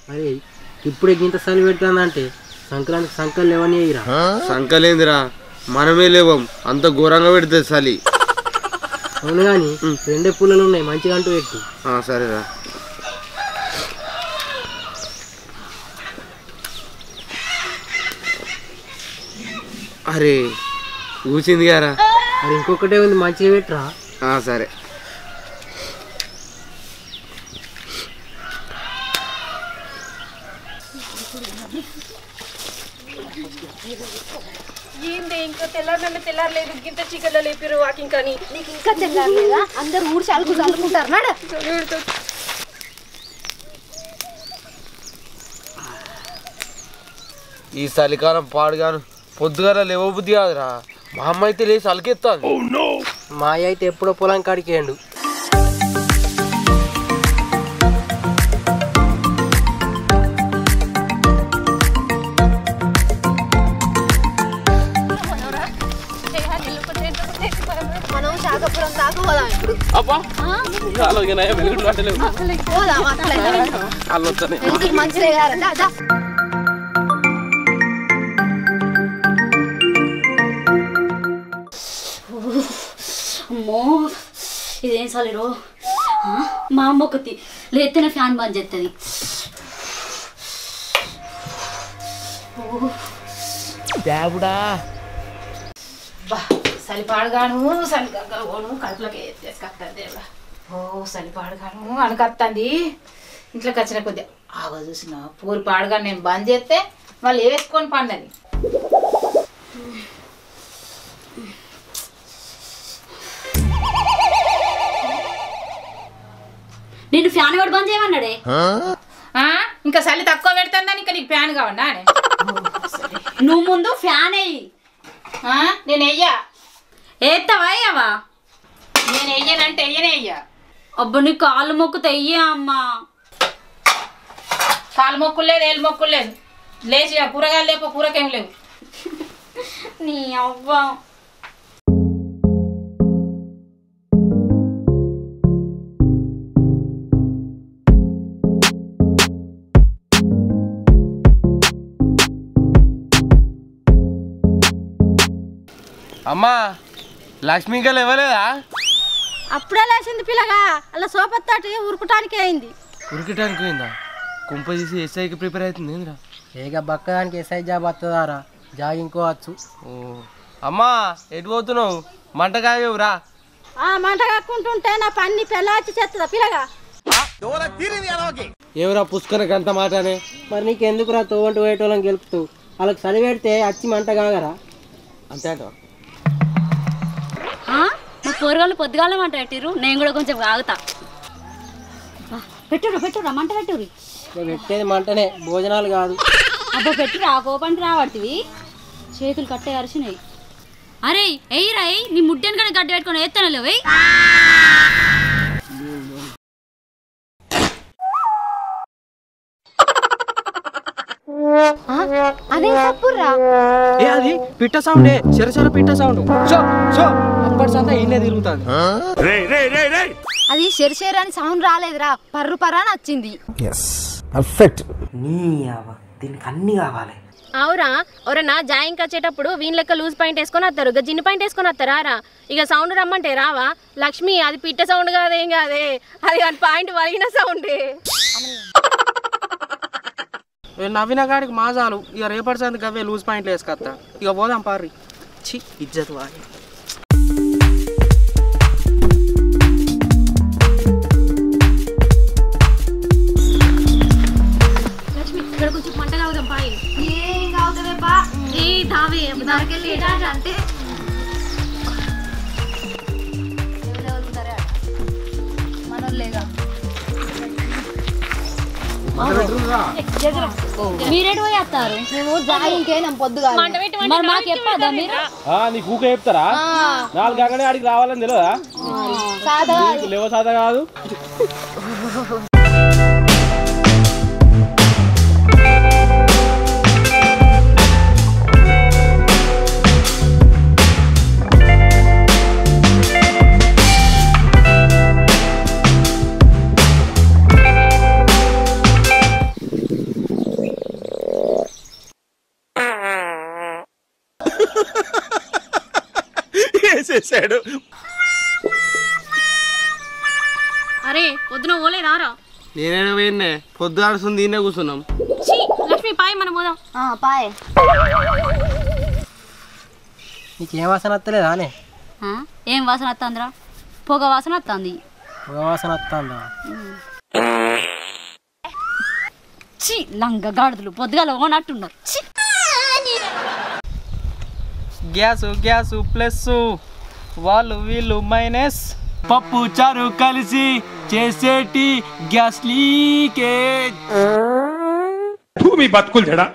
అరే ఇప్పుడే గింత చలి పెడుతుందంటే సంక్రాంతికి సంకలు లేవని అయ్యిరా సంకలేందిరా మనమే లేవం అంత ఘోరంగా పెడితే చలి అవును కానీ రెండే పుల్లలు ఉన్నాయి మంచిగా అంటూ పెట్టు ఆ, సరేరా అరే కూసింది గారా మరి ఇంకొకటే ఉంది మంచిగా పెట్టురా ఆ, సరే ఏంది ఇంకా తెల్లారినట్టు తెల్లారలేదు గింత చీకట్లో లేపారు వాకింగ్ కానీ నీకు ఇంకా తెల్లారలేదా అందరు ఊడి చలుకు చల్లుకుంటారు నాడ ఈ చలికాలం పాడుగాను పొద్దుగాల లేవబుద్ధి కాదురా మా అమ్మ అయితే లేచి అలకెత్తాను మా అయ్య అయితే ఎప్పుడో పొలం కాడికి వేయండు మనం శాఖపురం దాకా పోదాం ఇప్పుడు అబ్బా అలాగే వెలుగుడు కట్టలేవు పోదాం అట్లా వాళ్ళు వస్తానే ఎందుకు మంచిదే కదా దా, దా. అమ్మో ఇదేం సలిరో మా అమ్మ ఒకటి లేతేనే ఫ్యాన్ బంద్ చేస్తుంది దేవుడా సలిపాడుగాను సలిగోను కడుపులోకి తీసుకొస్తాను దేవుడా ఓ సలిపాడుగాను అనకత్తంది ఇంట్లోకి వచ్చిన కొద్దిగా ఆగ చూసిన పూరి పాడుగా నేను బంద్ చేస్తే మళ్ళీ వేసుకొని పండని నేను ఫ్యాన్ కూడా బంద్ చేయమన్నాడే ఆ? ఇంకా చలి తక్కువ పెడుతుందని ఇంకా నీకు ఫ్యాన్ కావన్నా అని. నువ్వు ముందు ఫ్యాన్ అయ్యి ఆ నేను వెయ్యా ఏత్తవా అయ్యవా నేను వెయ్యనంటే వెయ్యనే వెయ్యా అబ్బా నీ కాళ్ళు మొక్కు తెయ్యే అమ్మా కాలు మొక్కులు లేదు ఏళ్ళు మొక్కులు లేదు లేచి ఆ కూరగాయలు లేపో కూరకేం లేవు నీ అవ్వ అమ్మా లక్ష్మి ఇంకా లేవలేదా అప్పుడే లేచింది పిల్లగా అలా సోపత్తాటి ఉరుకుటానికి అయింది ఉరికటానికి పోయిందా కుంప తీసి ఎస్ఐకి ప్రిపేర్ అవుతుంది ఏంద్రా ఏక బక్కదానికి ఎస్ఐ జాబ్ వస్తుందారా జాగ్ ఇంకోవచ్చు ఓ అమ్మా ఎటు పోతున్నావు మంట కాయవురా ఆ మంట కక్కుంటుంటే నా పన్ని పెళ్ళాచి చేస్తుందా పిల్లగా ఎవరా పుష్కరకి అంత మాటనే మరి నీకు ఎందుకురా తోవంటి పోయేటోళ్ళని గెలుపుతూ వాళ్ళకి చలి పెడితే అచ్చి మంట కాగరా అంతే అంటావా ఆ? మా కూరగాయలు పొద్దుగాల మంట పెట్టిర్రు నేను కూడా కొంచెం ఆగుతా ఆ, పెట్టుర్రా పెట్టుర్రా మంట పెట్టుర్రి ఇక పెట్టేది మంటనే భోజనాలు కాదు అబ్బా పెట్టురా కోపంటి రావట్టివి చేతులు కట్టే అరిచినాయి అరే ఎయ్యిరా ఎయ్ నీ ముడ్డెని కానీ గడ్డ పెట్టుకొని ఎత్తాను లేవు అదే తప్పుర్రా ఏ అది పిట్ట సౌండే చెరచెర పిట్ట సౌండ్ సో సో అప్పటి సంతా ఇల్లే తిరుగుతుంది అది షెర్ అని సౌండ్ రాలేదురా పర్రు పర్రా అని వచ్చింది నీ అవ్వ దీనికి అన్ని కావాలి అవురా ఎవరన్నా జాయింగ్ వచ్చేటప్పుడు వీళ్ళ లెక్క లూజ్ పాయింట్ వేసుకొని వస్తారు ఇక జిన్ పాయింట్ వేసుకొని వస్తారా రా ఇక సౌండ్ రమ్మంటే రావా లక్ష్మి అది పిట్ట సౌండ్ కాదేం కాదే అది అది పాయింట్ వలిగిన సౌండే ఏ నవ్విన కాడికి మాజాలు ఇక రేపటి సందికి అవే లూజ్ పాయింట్లు వేసుకొస్తా ఇక పోదాం పారి చి ఇజ్జత్ వారి లక్ష్మి ఇక్కడ కొంచెం మంట కావుదాం పాయి ఏం కావుతుంది బా ఏ దావే దానికెళ్ళి అంటే మనోళ్ళేగా మీరేటు పోయి వస్తారు మేము జాయింగ్కేనాం పొద్దుగా మరి మాకు చెప్పదా మీరు నీకు ఊక చెప్తారా నాలుగు గంగనే ఆడికి రావాలని తెలియదా సాదా నీకు లేవ సాధ కాదు చేశాడు అరే పొద్దున ఓలే రారా నేనే పోయినే పొద్దు ఆడుస్తుంది దీన్నే కూర్చున్నాం ఛీ, లక్ష్మి పాయ్ మనం పోదాం పాయ్ నీకేం వాసన వస్తలేదా అనే ఆ? ఏం వాసన వస్తుందిరా పొగ వాసన వస్తుంది పొగ వాసన వస్తుందా చి లంగ గాడిదలు పొద్దుగాల ఓనట్టున్నారు చి గ్యాస్ గ్యాస్ ప్లస్ వాళ్ళు వీళ్ళు మైనస్ పప్పు చారు కలిసి చేసేటి గ్యాస్ లీకేజ్ మీ బతుకులు జడా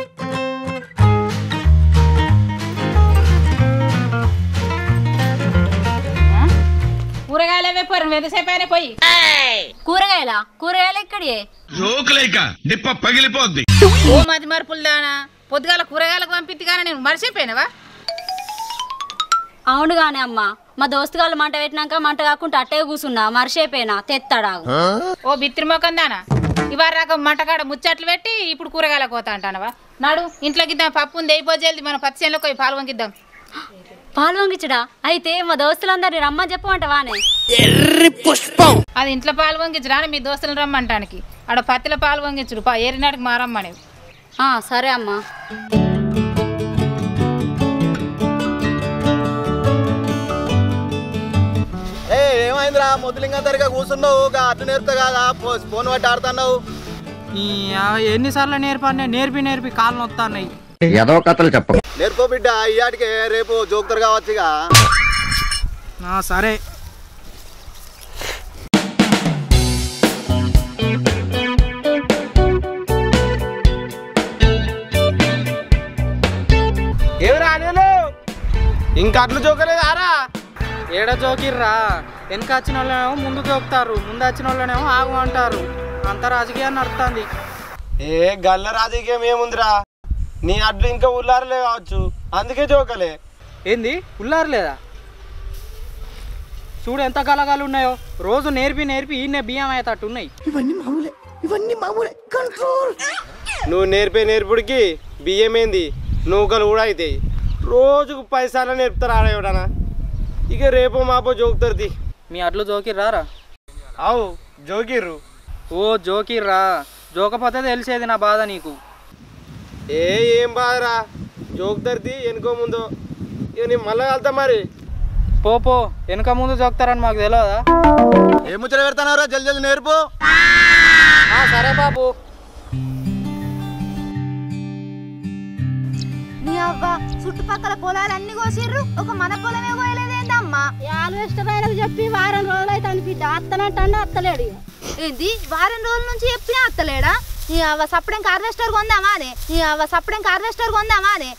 కూరగాయలు అవే పోరు ఎంతసేపు అయినా పోయి కూరగాయల కూరగాయలు ఎక్కడి జోకులేక డిప్ప పగిలిపోద్ది ఓ మది మరుపులు దానా పొద్దుగాల కూరగాయలకు పంపిద్ది కానీ నేను మర్చిపోయినావా అవును గానే అమ్మ మా దోస్తుగాళ్ళు మంట పెట్టినాక మంట కాకుండా అట్టే కూర్చున్నా మర్చిపోయినా తెత్తాడాగు ఓ బిత్రి మొఖం దానా ఇవాళ రకం మంటకాడ ముచ్చట్లు పెట్టి ఇప్పుడు కూరగాయలకు పోతా అంటానవా నాడు ఇంట్లోకి ఇద్దాం పప్పు ఉంది అయిపోజేది మనం పత్తి చేనులోకి పోయి పాలు వంగిద్దాం పాలు వంగిచ్చడా అయితే మా దోస్తులందరినీ రమ్మని చెప్పమంటవానే అది ఇంట్లో పాలు వంగించరా మీ దోస్తులను రమ్మంటానికి ఆడ పత్తిలో పాలు వంగించుడు పా ఏరినాటికి మారమ్మని ఆ, సరే అమ్మా ఏ ఏమైందిరా మొదలింగా తరిగా కూర్చున్నావు అట్లా నేర్పుతా కాదా ఫో- ఫోన్ పట్టి ఆడుతున్నావు ఎన్నిసార్లు నేర్పా నేర్పి నేర్పి కాళ్ళు నొత్తాన్నాయి ఏదో కథలు చెప్ప నేర్పో బిడ్డ ఇయాటికే రేపు జోకుతారు కావచ్చుగా ఆ, సరే ఏమి రానేలు ఇంకా అట్లు జోకలేదు ఆరా ఏడ జోకిర్రా వెనక వచ్చిన వాళ్ళనేమో ముందు జోకుతారు ముందు వచ్చిన వాళ్ళనేమో ఆగు అంటారు అంత రాజకీయాన్ని నడుస్తుంది ఏ గల్ల రాజకీయం ఏముందిరా నీ అడ్లు ఇంకా ఉల్లారలే కావచ్చు అందుకే జోకలే ఏంది ఉల్లారు లేదా చూడు ఎంత గలగాలు ఉన్నాయో రోజు నేర్పి నేర్పి ఈయనే బియ్యం అయ్యేటట్టు ఉన్నాయి నువ్వు నేర్పే నేర్పుడికి బియ్యం ఏంది నూకలు కూడా అవుతాయి రోజుకు పైసలు నేర్పుతారు ఆడ ఎవడనా ఇక రేపో మాపో జోకుతారు తీ మీ అడ్లు జోకిర్రారా అవు జోకిర్రు ఓ జోకిర్రా జోకపోతే తెలిసేది నా బాధ నీకు ఏ ఏం బాధరా జోకుతారు తీ వెనుకో ముందో ఇక నేను మళ్ళీ వెళ్తా మరి పో పో వెనక ముందు జోకుతారని మాకు తెలియదా ఏ ముచ్చట పెడతానవరా జల్ది జల్ది నేర్పు ఆ, సరే బాబు నీ అవ్వ చుట్టుపక్కల పొలాలన్నీ కోసిర్రు ఒక మన పొలమే కోయలేదేందమ్మా ఆల్వేస్టర్ చెప్పి వారం రోజులు అయితే అనిపిద్ది అత్తనంటే అత్తలేడు ఏంది వారం రోజుల నుంచి చెప్పినా అత్తలేడా నీ అవ్వ సప్పుడేం హార్వెస్టర్ కొందామా అనే నీ అవ్వ సప్పుడేం హార్వెస్టర్ కొందామా అనే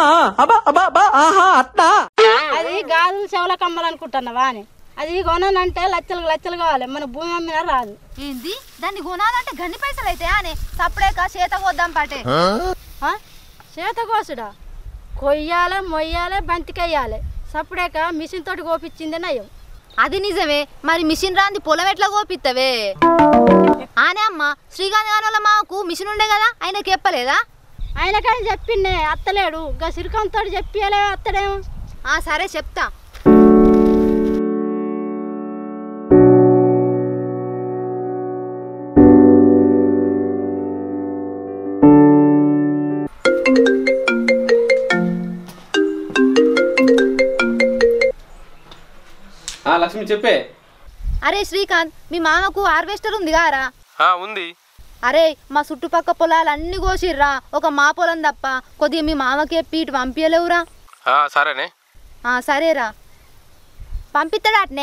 అది గాజులు చెవుల కమ్మలు అనుకుంటున్నావా అని అది కొనాలంటే లచ్చలు లచ్చలు కావాలి మన భూమి అమ్మినా రాదు ఏంది దాన్ని కొనాలంటే గన్ని పైసలు అయితే అనే సప్పుడేక చేత కొద్దాం పాటే ఆ? చేత కోసుడా కొయ్యాలి మొయ్యాలి బంతికెయ్యాలి సప్పుడేక మిషన్ తోటి కోపించింది నయం అది నిజమే మరి మిషన్ రాంది పొలం ఎట్లా కోపిత్తవే ఆనే అమ్మ శ్రీకాంత్ గాని వాళ్ళ మాకు మిషన్ ఉండే కదా ఆయనకి చెప్పలేదా ఆయనకని చెప్పిండే అత్తలేడు గా సిరికంతో చెప్పియలే అత్తడేమో ఆ సరే చెప్తా లక్ష్మి చెప్పే అరే శ్రీకాంత్ మీ మామకు హార్వెస్టర్ ఉంది కారా ఉంది అరే మా చుట్టుపక్క పొలాలు అన్ని కోసిర్రా ఒక మా పొలం తప్ప కొద్దిగా మీ మామకి చెప్పి ఇటు పంపించలేవురా సరేనే ఆ సరేరా పంపిస్తాడా అట్నే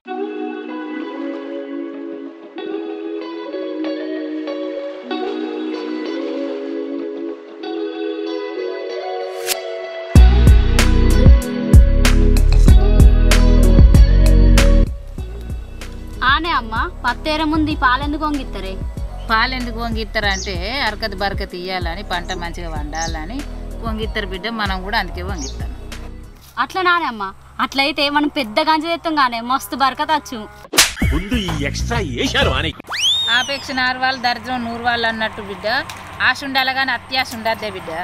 ఆనే అమ్మ పత్తేర ముందు ఈ పాలెందుకు వంగిత్తరే పాలు ఎందుకు వంగిస్తారు అంటే అరకతి బరకతి ఇయ్యాలని పంట మంచిగా వండాలని వంగిస్తారు బిడ్డ మనం కూడా అందుకే వంగిస్తాను అట్లా నానే అమ్మ అట్లయితే మనం పెద్ద గంజ తెత్తాం గానే మస్తు బరకతచ్చు ముందు ఈ ఎక్స్ట్రా వేశారు అని ఆపేక్ష నారు వాళ్ళు దరిద్రం నూరు వాళ్ళు అన్నట్టు బిడ్డ ఆశ ఉండాలి కానీ అత్యాశ ఉండద్దే బిడ్డ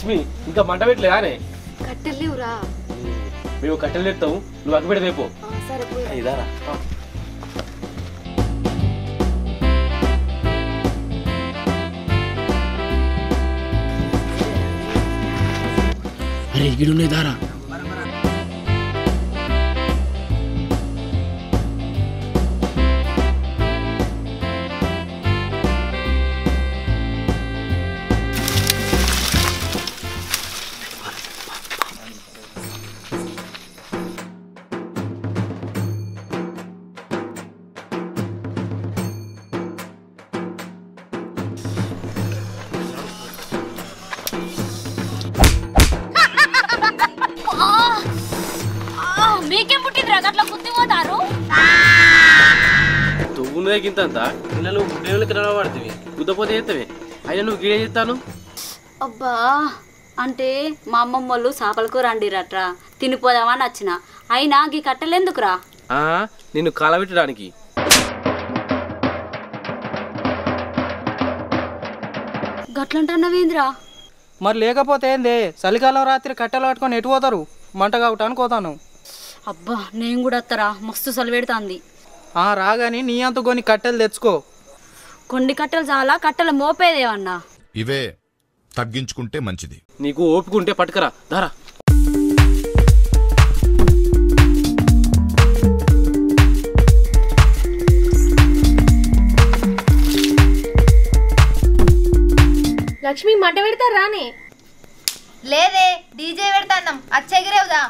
లక్ష్మి ఇంకా మంట పెట్టలేదా అనే కట్టెలేవురా మేము కట్టెలు తెస్తాము నువ్వు అక్కడ పెడితే పో సరే పోయి ఇదారా అరే ఇక్కడున్నాయి దారా మీకేం పుట్టిందిరా అట్లా గుర్తిపోతారు తువ్వున్నదే గింత అంతా ఇలా నువ్వు గుడ్డేళ్ళకి నడబడుతుంది గుద్దపోతే చేస్తావే అయినా నువ్వు గిడే చేస్తాను అబ్బా అంటే మా అమ్మమ్మ వాళ్ళు చేపల కూర అండిరట్రా తినిపోదామని వచ్చిన అయినా గీ కట్టెలెందుకురా ఆ, నిన్ను కాలబెట్టడానికి గట్లంటున్నావేంద్రా మరి లేకపోతే ఏంది చలికాలం రాత్రి కట్టెలు పట్టుకొని ఎటు పోతారు మంట కావటానికి పోతాను అబ్బా నేను కూడా వస్తారా మస్తు సలిపెడుతుంది ఆ రాగాని నీ అంత కొన్ని కట్టెలు తెచ్చుకో కొన్ని కట్టెలు చాలా కట్టెలు మోపేదేమన్నా ఇవే తగ్గించుకుంటే మంచిది నీకు ఓపిక ఉంటే పట్టుకరా దారా లక్ష్మి మంట పెడతారు రానే లేదే డీజే పెడతాన్నాం అచ్చెగిరేవుదా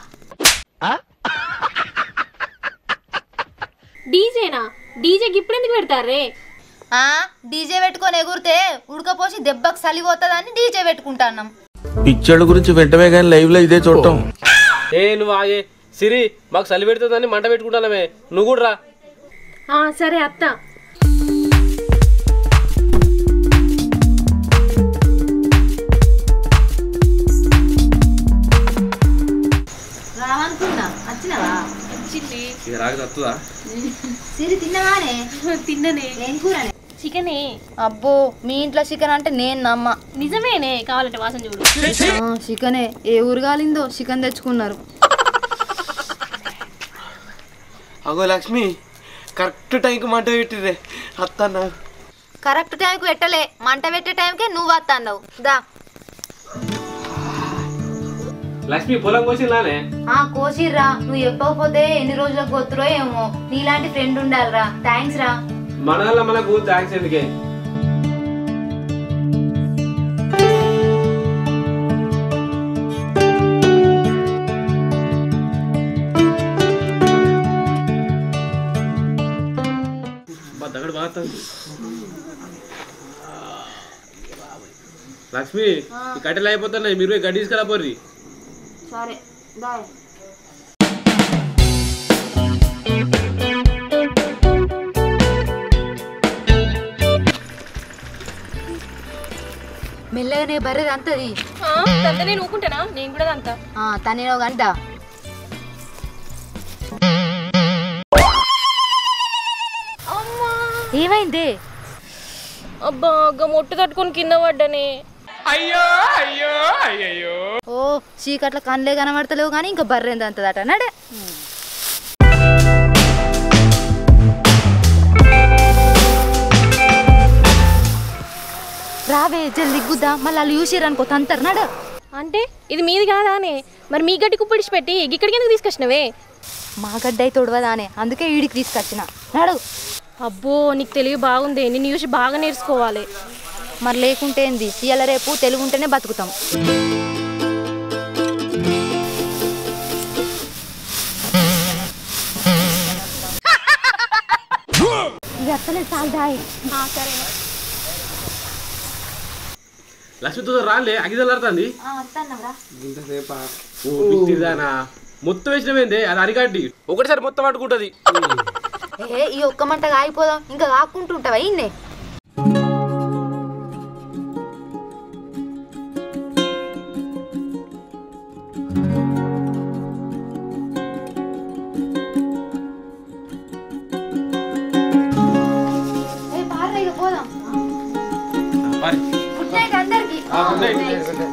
డీజేనా డీజేకి ఇప్పుడు ఎందుకు పెడతారే ఆ డీజే పెట్టుకొని ఎగురితే ఉడకపోసి దెబ్బకు సలిపోతుందని డీజే పెట్టుకుంటాన్నాం పిక్చర్ల గురించి వెంటనే కానీ లైవ్ లో ఇదే చూడటం ఏ నువ్వు ఆగే సిరి మాకు చలి పెడుతుందని మంట పెట్టుకుంటానమే నువ్వు కూడా రా ఆ, సరే అత్త రావనుకున్నా వచ్చినవా ఇది రాక తత్తుదా సిరి తిన్నవానే తిన్ననే ఏం కూరనే చికెనే అబ్బో మీ ఇంట్లో చికెన్ అంటే నేను నమ్మ నిజమేనే కావాలంటే వాసన చూడు చికెనే ఏ ఊరు కాలిందో చికెన్ తెచ్చుకున్నారు అగో లక్ష్మి కరెక్ట్ టైంకి మంట పెట్టిరే అత్తన్న కరెక్ట్ టైంకి పెట్టలే మంట పెట్టే టైంకే నువ్వు వస్తావు దా లక్ష్మి పొలం కోసిందానే ఆ కోసిర్రా నువ్వు చెప్పకపోతే ఎన్ని రోజులకు పోతురో ఏమో నీలాంటి ఫ్రెండ్ ఉండాలిరా థ్యాంక్స్ రా మన వల్ల మనకు థ్యాంక్స్ ఎందుకే బా, దగడు బాగా వస్తుంది. లక్ష్మి ఈ కట్టెలు అయిపోతున్నాయి మీరు పోయి గడ్డి తీసుకురా పోర్రి సరే బాయ్ మెల్లగానే బర్రెది అంతది తంత నేను ఊకుంటానా నేను కూడా అంతా తనేనో గంట ఏమైంది అబ్బా గా మొట్టు తట్టుకొని కింద పడ్డానే ఓ చీకట్ల కళ్ళే కనబడతలేవు కానీ ఇంకా బర్రెంది అంతదట నడే రావే జల్ది గుద్దా మళ్ళీ వాళ్ళు చూసిరనుకో తంతరు నడు అంటే ఇది మీది కాదానే మరి మీ గడ్డి కుప్పిడిచి పెట్టి ఇక్కడికి ఎందుకు తీసుకొచ్చినవే మా గడ్డ అయితే తొడవదానే అందుకే ఈడికి తీసుకొచ్చిన నడు అబ్బో నీకు తెలివి బాగుంది నిన్ను చూసి బాగా నేర్చుకోవాలి మరి లేకుంటే ఏంది ఇవాళ రేపు తెలుగు ఉంటేనే బతుకుతాం ఇది అసలే చాలు దాయి సరే లక్ష్మితో రాలే అగిదలాడుతుంది ఇంతసేపా ఓ పిచ్చిదానా మొత్తం వేసినవేందే అది అరిగడ్డి ఒకటిసారి మొత్తం పట్టుకుంటది ఏ ఈ ఒక్క మంటగా ఆగిపోదాం ఇంకా కాకుంటుంటావా ఇన్నే ఏ పార్రా ఇక పోదాం మరి గుడ్ నైట్ అందరికి ఆ, గుడ్ నైట్